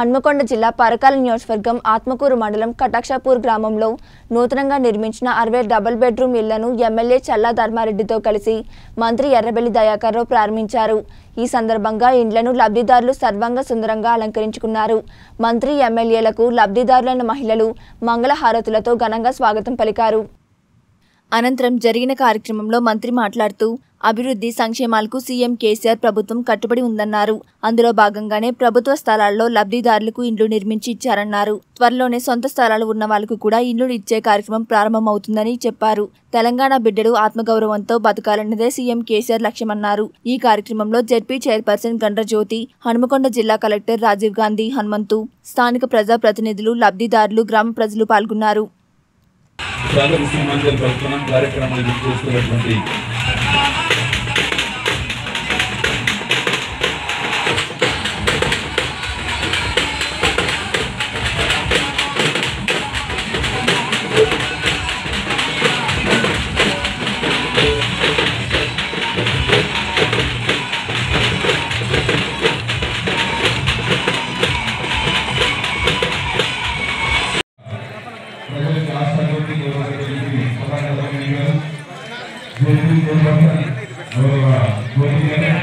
హన్మకొండ జిల్లా పరకాల నియోజకవర్గం ఆత్మకూరు మండలం కటాక్షాపూర్ గ్రామంలో నూతనంగా నిర్మించిన అరవై డబుల్ బెడ్రూమ్ ఇళ్లను ఎమ్మెల్యే చల్లా ధర్మారెడ్డితో కలిసి మంత్రి ఎర్రబెల్లి దయాకర్రావు ప్రారంభించారు ఈ సందర్భంగా ఇండ్లను లబ్ధిదారులు సర్వంగా సుందరంగా అలంకరించుకున్నారు మంత్రి ఎమ్మెల్యేలకు లబ్ధిదారులైన మహిళలు మంగళహారతులతో ఘనంగా స్వాగతం పలికారు అనంతరం జరిగిన కార్యక్రమంలో మంత్రి మాట్లాడుతూ అభివృద్ధి సంక్షేమాలకు సీఎం కేసీఆర్ ప్రభుత్వం కట్టుబడి ఉందన్నారు అందులో భాగంగానే ప్రభుత్వ స్థలాల్లో లబ్ధిదారులకు ఇండ్లు నిర్మించి ఇచ్చారన్నారు త్వరలోనే సొంత స్థలాలు ఉన్న వాళ్లకు కూడా ఇండ్లు ఇచ్చే కార్యక్రమం ప్రారంభమవుతుందని చెప్పారు తెలంగాణ బిడ్డలు ఆత్మగౌరవంతో బతకాలన్నదే సీఎం కేసీఆర్ లక్ష్యమన్నారు ఈ కార్యక్రమంలో జెడ్పీ చైర్పర్సన్ గండ్రజ్యోతి హనుమకొండ జిల్లా కలెక్టర్ రాజీవ్ గాంధీ హనుమంతు స్థానిక ప్రజాప్రతినిధులు లబ్ధిదారులు గ్రామ ప్రజలు పాల్గొన్నారు స్వాగత సమాంజలి పలుకున్నాం కార్యక్రమాన్ని చేస్తున్నటువంటి ప్రజలకు రాష్ట్రానికి గౌరవించి సభాగతమైన గారు జోగి గౌరవ గౌరవ గోపి గారు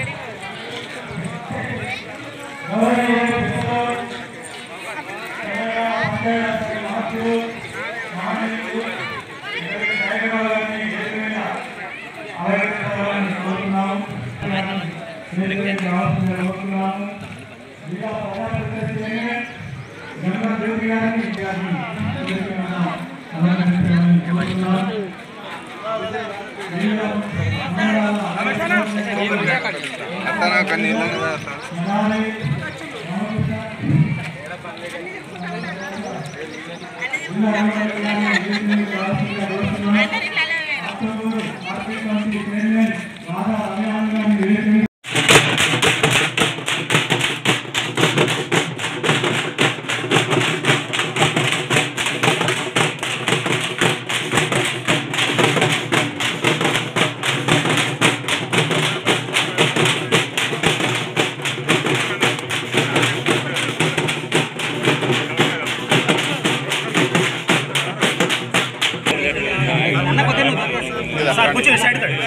సార్ కూర్చోండి సైడ్ తడి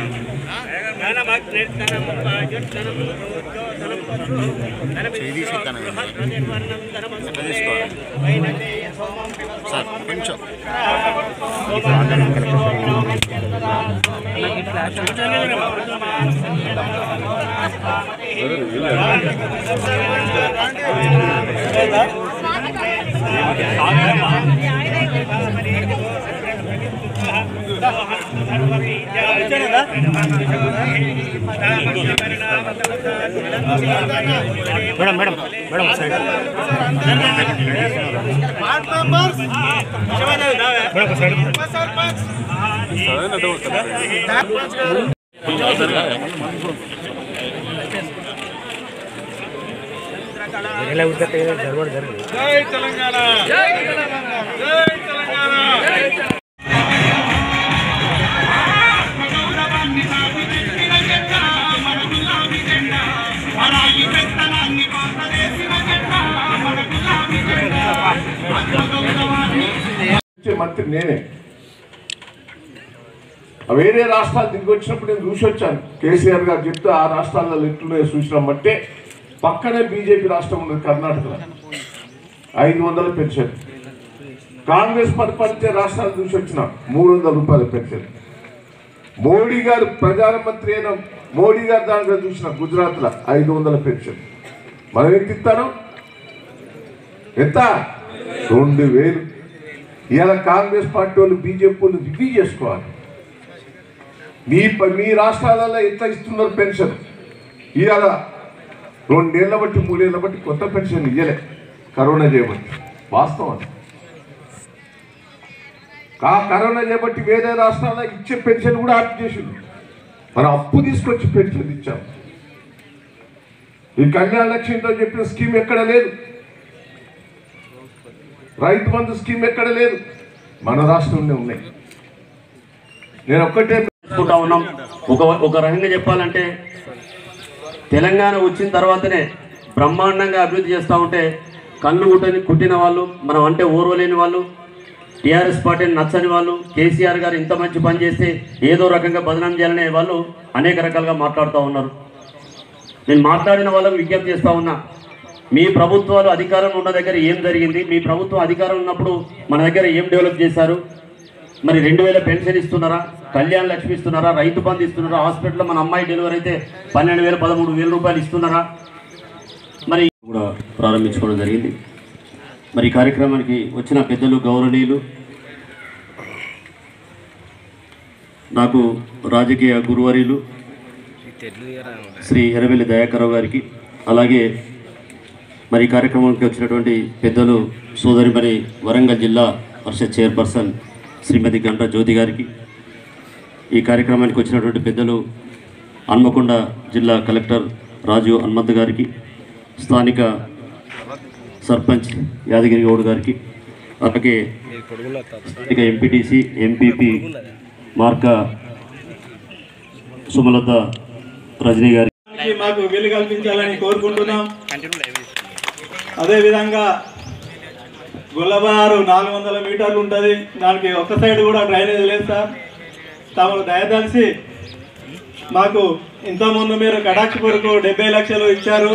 సార్ కొంచెం madam madam madam side madam side ఎలా ఉంటే జరగడం జరిగింది ఇచ్చే మంత్రి నేనే ఆ వేరే రాష్ట్రాలు దిగి వచ్చినప్పుడు నేను చూసి వచ్చాను కేసీఆర్ గారు చెప్తే ఆ రాష్ట్రాల్లో ఎట్లున్నాయో చూసినాం బట్టే పక్కనే బీజేపీ రాష్ట్రం ఉన్నది కర్ణాటకలో ఐదు వందల పెన్షన్ కాంగ్రెస్ పరిపాలించే రాష్ట్రాలు చూసి వచ్చిన మూడు వందల రూపాయల పెన్షన్ మోడీ గారు ప్రధానమంత్రి అయిన మోడీ గారు దాంట్లో చూసిన గుజరాత్లో ఐదు వందల పెన్షన్ మనం ఎంత ఇస్తాను ఎంత రెండు వేలు ఇవాళ కాంగ్రెస్ పార్టీ వాళ్ళు బీజేపీ వాళ్ళు రివ్యూ చేసుకోవాలి మీ ప- మీ రాష్ట్రాలలో ఎట్లా ఇస్తున్నారు పెన్షన్ ఇవాళ రెండేళ్ల బట్టి మూడేళ్ల బట్టి కొత్త పెన్షన్ ఇయ్యలే కరోనా చేయబట్టి వాస్తవం అది. ఆ కరోనా చేయబట్టి వేరే రాష్ట్రాల్లో ఇచ్చే పెన్షన్ కూడా ఆప్ చేసింది మనం అప్పు తీసుకొచ్చి పెన్షన్ ఇచ్చాం ఈ కళ్యాణ లక్ష్యంతో చెప్పిన స్కీమ్ ఎక్కడ లేదు రైతు బంధు స్కీమ్ ఎక్కడ లేదు మన రాష్ట్రంలో ఉన్నాయి నేను ఒక్కటే చేసుకుంటా ఉన్నాం ఒక ఒక రకంగా చెప్పాలంటే తెలంగాణ వచ్చిన తర్వాతనే బ్రహ్మాండంగా అభివృద్ధి చేస్తూ ఉంటే కళ్ళు కుట్టని కుట్టిన వాళ్ళు మనం అంటే ఓర్వలేని వాళ్ళు టీఆర్ఎస్ పార్టీని నచ్చని వాళ్ళు కేసీఆర్ గారు ఇంత మంచి పని చేస్తే ఏదో రకంగా బదనాం చేయాలనే వాళ్ళు అనేక రకాలుగా మాట్లాడుతూ ఉన్నారు నేను మాట్లాడిన వాళ్ళకు విజ్ఞప్తి చేస్తూ ఉన్నా మీ ప్రభుత్వాలు అధికారం ఉన్న దగ్గర ఏం జరిగింది మీ ప్రభుత్వం అధికారం ఉన్నప్పుడు మన దగ్గర ఏం డెవలప్ చేశారు మరి రెండు వేల పెన్షన్ ఇస్తున్నారా కళ్యాణ లక్ష్మి ఇస్తున్నారా రైతు బంధు ఇస్తున్నారా హాస్పిటల్లో మన అమ్మాయి డెలివరీ అయితే పన్నెండు వేల పదమూడు వేల రూపాయలు ఇస్తున్నారా మరి కూడా ప్రారంభించుకోవడం జరిగింది మరి ఈ కార్యక్రమానికి వచ్చిన పెద్దలు గౌరవనీయులు నాకు రాజకీయ గురువర్యులు శ్రీ ఎర్రవెల్లి దయాకరావు గారికి అలాగే మరి ఈ కార్యక్రమానికి వచ్చినటువంటి పెద్దలు సోదరి మరి వరంగల్ జిల్లా పరిషత్ చైర్పర్సన్ శ్రీమతి గంట జ్యోతి గారికి ఈ కార్యక్రమానికి వచ్చినటువంటి పెద్దలు హన్మకొండ జిల్లా కలెక్టర్ రాజు హనుమంత్ గారికి స్థానిక సర్పంచ్ యాదగిరి గౌడ్ గారికి అలాగే స్థానిక ఎంపీటీసీ ఎంపీపీ మార్క సుమలత రజనీ గారి దానికి మాకు వీలు కల్పించాలని కోరుకుంటున్నాం అదేవిధంగా గుల్లబారు నాలుగు వందల మీటర్లు ఉంటుంది దానికి ఒక సైడ్ కూడా డ్రైనేజ్ లేదు సార్ తమరు దయదలిసి మాకు ఇంతకుముందు మీరు కడాక్షపూర్కు డెబ్బై లక్షలు ఇచ్చారు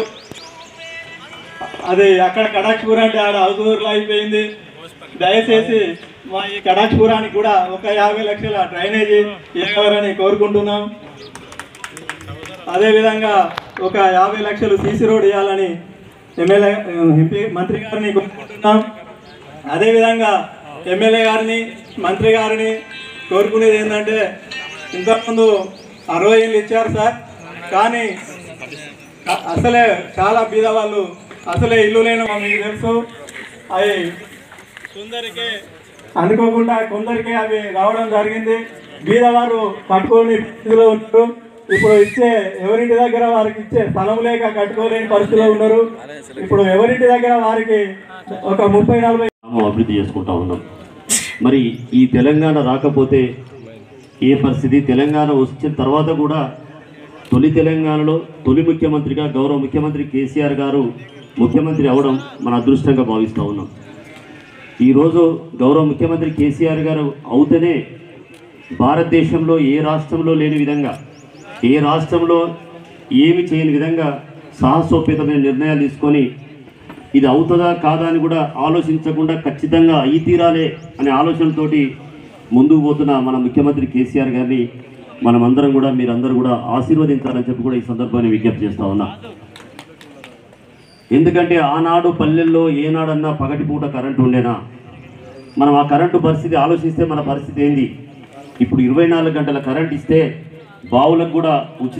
అది అక్కడ కడాక్షపూర్ అంటే ఆడ అవుతూరులో అయిపోయింది దయచేసి మా ఈ కడాక్షపురానికి కూడా ఒక యాభై లక్షల డ్రైనేజీ ఇవ్వాలని కోరుకుంటున్నాం అదేవిధంగా ఒక యాభై లక్షలు సీసీ రోడ్ ఇవ్వాలని ఎమ్మెల్యే ఎంపీ మంత్రి గారిని కోరుకుంటున్నాం అదేవిధంగా ఎమ్మెల్యే గారిని మంత్రి గారిని కోరుకునేది ఏంటంటే ఇంతకుముందు అరవై ఏళ్ళు ఇచ్చారు సార్ కానీ అ- అసలే చాలా బీద వాళ్ళు అసలే ఇల్లు లేని మీకు తెలుసు అవి కొందరికి అనుకోకుండా కొందరికి అవి రావడం జరిగింది బీదవారు కట్టుకోని స్థితిలో ఉన్నారు ఇప్పుడు ఇచ్చే ఎవరింటి దగ్గర వారికి ఇచ్చే స్థలం లేక కట్టుకోలేని పరిస్థితిలో ఉన్నారు ఇప్పుడు ఎవరింటి దగ్గర వారికి ఒక ముప్పై నలభై గ్రామం అభివృద్ధి చేసుకుంటా ఉన్నాం మరి ఈ తెలంగాణ రాకపోతే ఏ పరిస్థితి తెలంగాణ వచ్చిన తర్వాత కూడా తొలి తెలంగాణలో తొలి ముఖ్యమంత్రిగా గౌరవ ముఖ్యమంత్రి కేసీఆర్ గారు ముఖ్యమంత్రి అవడం మన అదృష్టంగా భావిస్తూ ఉన్నాం ఈరోజు గౌరవ ముఖ్యమంత్రి కేసీఆర్ గారు అవుతేనే భారతదేశంలో ఏ రాష్ట్రంలో లేని విధంగా ఏ రాష్ట్రంలో ఏమి చేయని విధంగా సాహసోపేతమైన నిర్ణయాలు తీసుకొని ఇది అవుతుందా కాదా అని కూడా ఆలోచించకుండా ఖచ్చితంగా అయి తీరాలే అనే ఆలోచనతోటి ముందుకు పోతున్న మన ముఖ్యమంత్రి కేసీఆర్ గారిని మనమందరం కూడా మీరందరూ కూడా ఆశీర్వదించాలని చెప్పి కూడా ఈ సందర్భాన్ని విజ్ఞప్తి చేస్తా ఉన్నా ఎందుకంటే ఆనాడు పల్లెల్లో ఏనాడన్నా పగటిపూట కరెంటు ఉండేనా మనం ఆ కరెంటు పరిస్థితి ఆలోచిస్తే మన పరిస్థితి ఏంది ఇప్పుడు ఇరవై నాలుగు గంటల కరెంట్ ఇస్తే బావులకు కూడా ఉచిత